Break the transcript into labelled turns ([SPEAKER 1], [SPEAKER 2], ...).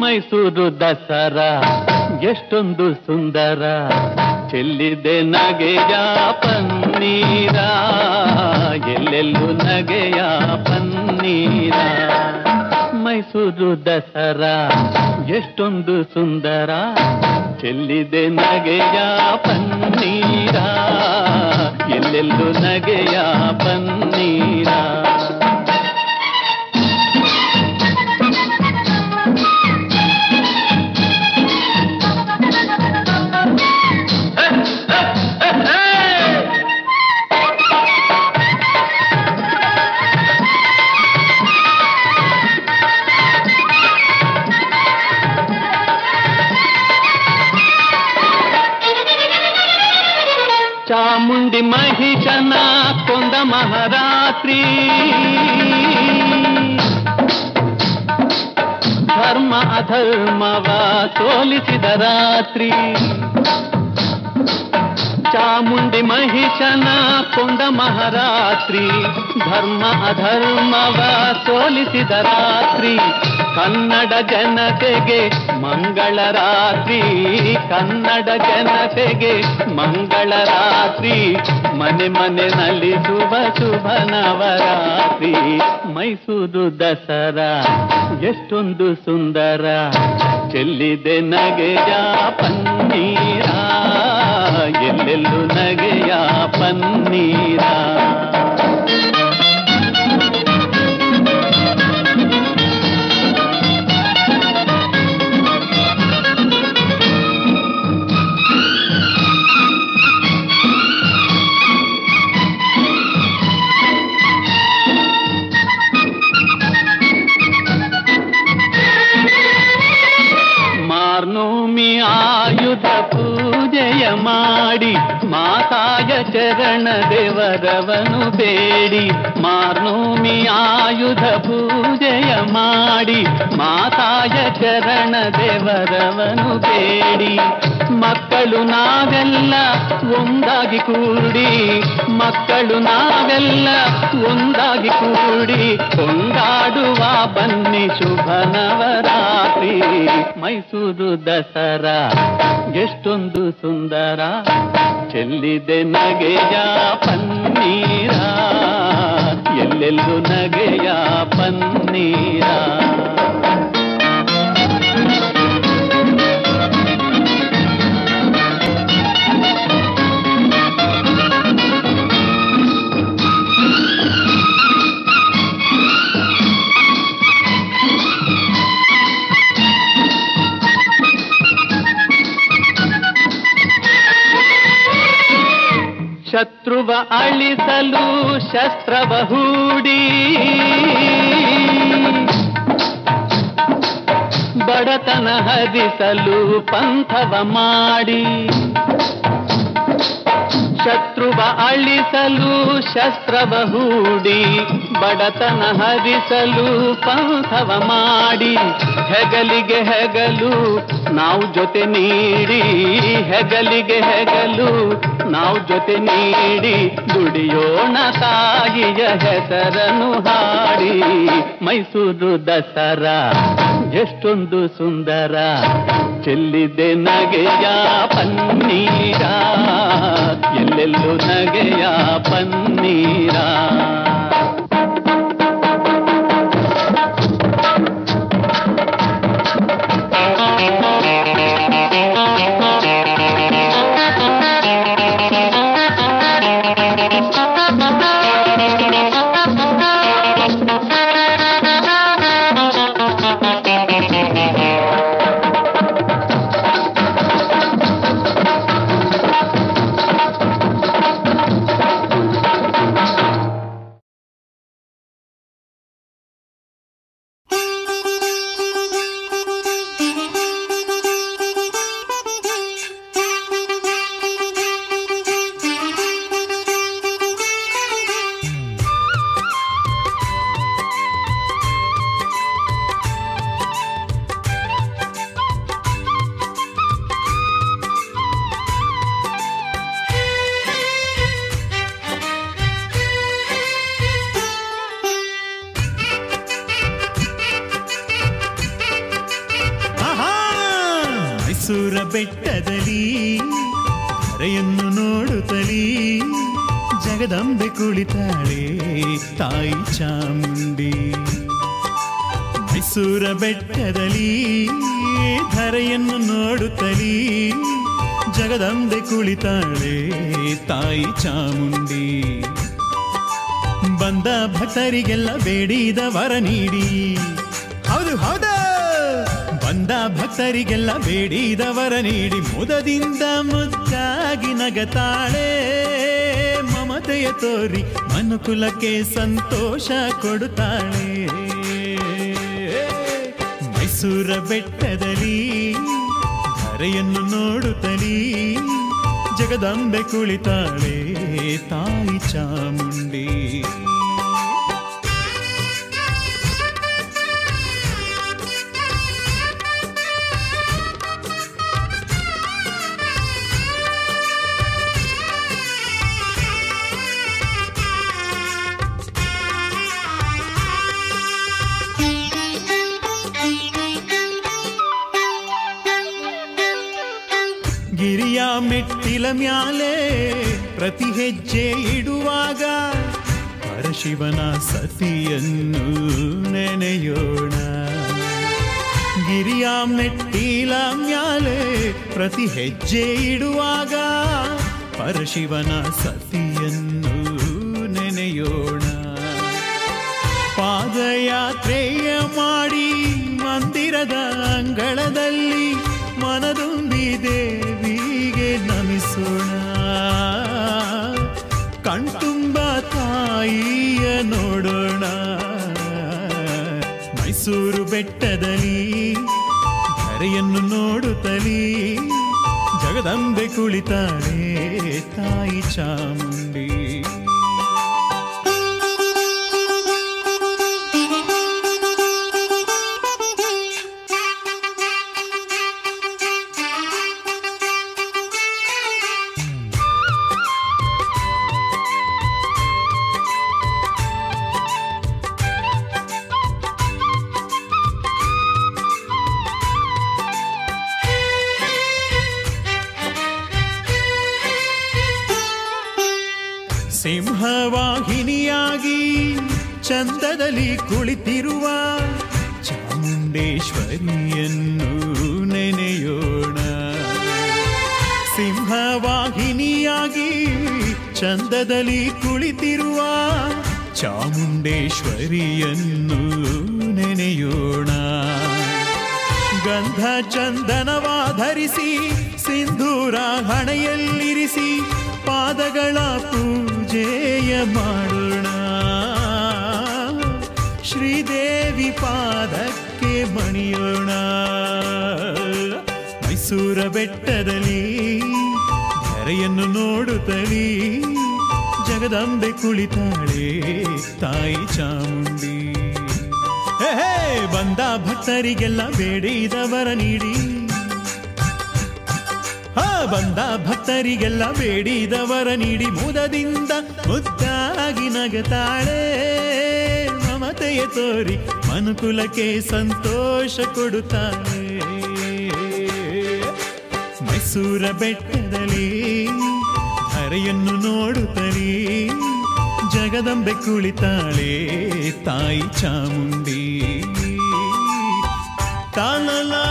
[SPEAKER 1] ಮೈಸೂರು ದಸರಾ ಎಷ್ಟೊಂದು ಸುಂದರ ಚೆಲ್ಲಿದೆ ನಗೆಯ ಪನ್ನೀರ ಎಲ್ಲೆಲ್ಲೂ ನಗೆಯ ಪನ್ನೀರ ಮೈಸೂರು ದಸರಾ ಎಷ್ಟೊಂದು ಸುಂದರ ಚೆಲ್ಲಿದೆ ನಗೆಯ ಪನ್ನೀರ ಎಲ್ಲೆಲ್ಲೂ ನಗೆಯ ಪನ್ನೀರ ಚಾಮುಂಡಿ ಮಹಿಷನ ಕೊಂದ ಮಹಾರಾತ್ರಿ ಧರ್ಮ ಅಧರ್ಮವ ಸೋಲಿಸಿದ ರಾತ್ರಿ ಚಾಮುಂಡಿ ಮಹಿಷನ ಕೊಂದ ಮಹಾರಾತ್ರಿ ಧರ್ಮ ಅಧರ್ಮವ ಸೋಲಿಸಿದ ರಾತ್ರಿ ಕನ್ನಡ ಜನತೆಗೆ ಮಂಗಳ ರಾತ್ರಿ ಕನ್ನಡ ಜನತೆಗೆ ಮಂಗಳ ರಾತ್ರಿ ಮನೆ ಮನೆಯಲ್ಲಿ ಶುಭ ಶುಭ ನವರಾತ್ರಿ ಮೈಸೂರು ದಸರಾ ಎಷ್ಟೊಂದು ಸುಂದರ ಚೆಲ್ಲಿದೆ ನಗೆಯ ಪನ್ನೀರ ಎಲ್ಲೆಲ್ಲೂ ನಗೆಯ ಪನ್ನೀರ ಮಾರ್ನೋಮಿ ಆಯುಧ ಪೂಜೆಯ ಮಾಡಿ ಮಾತಾಯ ಚರಣ ದೇವರವನು ಬೇಡಿ ಮಾರ್ನೋಮಿ ಆಯುಧ ಪೂಜೆಯ ಮಾಡಿ ಮಾತಾಯ ಚರಣ ದೇವರವನು ಬೇಡಿ ಮಕ್ಕಳು ನಾವೆಲ್ಲ ಒಂದಾಗಿ ಕೂಡಿ ಮಕ್ಕಳು ನಾವೆಲ್ಲ ಒಂದಾಗಿ ಕೂಡಿ ಕೊಂಡಾಡುವ ಬನ್ನಿ ಶುಭ ನವರಾತ್ರಿ ಮೈಸೂರು ದಸರಾ ಎಷ್ಟೊಂದು ಸುಂದರ ಚೆಲ್ಲಿದೆ ನಗೆಯ ಪನ್ನೀರ ಎಲ್ಲೆಲ್ಲೂ ನಗೆಯ ಪನ್ನೀರ ಶತ್ರುವ ಅಳಿಸಲು ಶಸ್ತ್ರವ ಹೂಡಿ ಬಡತನ ಹರಿಸಲು ಪಂಥವ ಮಾಡಿ ಶತ್ರುವ ಅಳಿಸಲು ಶಸ್ತ್ರವ ಹೂಡಿ ಬಡತನ ಹರಿಸಲು ಪಂಥವ ಮಾಡಿ ಹೆಗಲಿಗೆ ಹೆಗಲು ನಾವು ಜೊತೆ ನೀಡಿ ಹೆಗಲಿಗೆ ಹೆಗಲು ನಾವು ಜೊತೆ ನೀಡಿ ದುಡಿಯೋಣ ತಾಯಿಯ ಹೆಸರನ್ನು ಹಾಡಿ ಮೈಸೂರು ದಸರಾ ಎಷ್ಟೊಂದು ಸುಂದರ ಚೆಲ್ಲಿದೆ ನಗೆಯ ಪನ್ನೀರ ಎಲ್ಲೆಲ್ಲೂ ನಗೆಯ ಪನ್ನೀರ
[SPEAKER 2] ಮೈಸೂರ ಬೆಟ್ಟದಲ್ಲಿ ಧರೆಯನ್ನು ನೋಡುತ್ತಲೀ ಜಗದಂಬೆ ಕುಳಿತಾಳೆ ತಾಯಿ ಚಾಮುಂಡಿ ಮೈಸೂರ ಬೆಟ್ಟದಲ್ಲಿ ಧರೆಯನ್ನು ನೋಡುತ್ತಲೀ ಜಗದಂಬೆ ಕುಳಿತಾಳೆ ತಾಯಿ ಚಾಮುಂಡಿ ಬಂದ ಭಕ್ತರಿಗೆಲ್ಲ ಬೇಡಿದ ವರ ನೀಡಿ ಹೌದು ಹೌದು ಬಂದ ಭಕ್ತರಿಗೆಲ್ಲ ಬೇಡಿದ ವರ ನೀಡಿ ಮುದದಿಂದ ಮುದ್ದಾಗಿ ನಗತಾಳೆ ಮಮತೆಯ ತೋರಿ ಮನುಕುಲಕ್ಕೆ ಸಂತೋಷ ಕೊಡುತ್ತಾಳೆ ಮೈಸೂರ ಬೆಟ್ಟದಲ್ಲಿ ಧರೆಯನ್ನು ನೋಡುತ್ತಲೀ ಜಗದಂಬೆ ಕುಳಿತಾಳೆ ತಾಯಿ ಚಾಮುಂಡಿ ಗಿರಿಯ ಮೆಟ್ಟಿಲ ಮ್ಯಾಲೆ ಪ್ರತಿ ಹೆಜ್ಜೆ ಇಡುವಾಗ ಪರಶಿವನ ಸತಿಯನ್ನು ನೆನೆಯೋಣ ಗಿರಿಯ ಮೆಟ್ಟಿಲ ಮ್ಯಾಲೆ ಪ್ರತಿ ಹೆಜ್ಜೆ ಇಡುವಾಗ ಪರಶಿವನ ಸತಿಯನ್ನು ನೆನೆಯೋಣ ಪಾದಯಾತ್ರೆಯ ಮಾಡಿ ಮಂದಿರದ ಅಂಗಳದಲ್ಲಿ ಮನದುಂಬಿ ದೇವಿಗೆ ನಮಿಸೋಣ ಕಣ್ತುಂಬ ತಾಯಿಯ ನೋಡೋಣ ಮೈಸೂರು ಬೆಟ್ಟದಲ್ಲಿ ಧರೆಯನ್ನು ನೋಡುತ್ತಲೀ ಜಗದಂಬೆ ಕುಳಿತಾಳೆ ತಾಯಿ ಚಾಮುಂಡಿ ಸಿಂಹವಾಹಿನಿಯಾಗಿ ಚಂದದಲ್ಲಿ ಕುಳಿತಿರುವ ಚಾಮುಂಡೇಶ್ವರಿಯನ್ನು ನೆನೆಯೋಣ ಸಿಂಹವಾಹಿನಿಯಾಗಿ ಚಂದದಲ್ಲಿ ಕುಳಿತಿರುವ ಚಾಮುಂಡೇಶ್ವರಿಯನ್ನು ನೆನೆಯೋಣ ಗಂಧ ಚಂದನವಾಧರಿಸಿ ಸಿಂಧೂರ ಹಣೆಯಲ್ಲಿರಿಸಿ ಪಾದಗಳ ಪೂಜೆಯ ಮಾಡೋಣ ಶ್ರೀದೇವಿ ಪಾದಕ್ಕೆ ಮಣಿಯೋಣ ಮೈಸೂರ ಬೆಟ್ಟದಲ್ಲಿ ಧರೆಯನ್ನು ನೋಡುತ್ತಲೀ ಜಗದಂಬೆ ಕುಳಿತಾಳೆ ತಾಯಿ ಚಾಮುಂಡಿ ಹೇ ಹೇ, ಬಂದ ಭಕ್ತರಿಗೆಲ್ಲ ಬೇಡಿದವರ ನೀಡಿ ಹಾ ಬಂದ ಭಕ್ತರಿಗೆಲ್ಲ ಬೇಡಿದವರ ನೀಡಿ ಮುದದಿಂದ ಮುದ್ದಾಗಿ ನಗತಾಳೆ ಮಮತೆಯ ತೋರಿ ಮನುಕುಲಕ್ಕೆ ಸಂತೋಷ ಕೊಡುತ್ತಾಳೆ ಮೈಸೂರ ಬೆಟ್ಟದಲ್ಲಿ ಧರೆಯನ್ನು ನೋಡುತ್ತಲೀ ಜಗದಂಬೆ ಕುಳಿತಾಳೆ ತಾಯಿ ಚಾಮುಂಡಿ ತಾಲಲ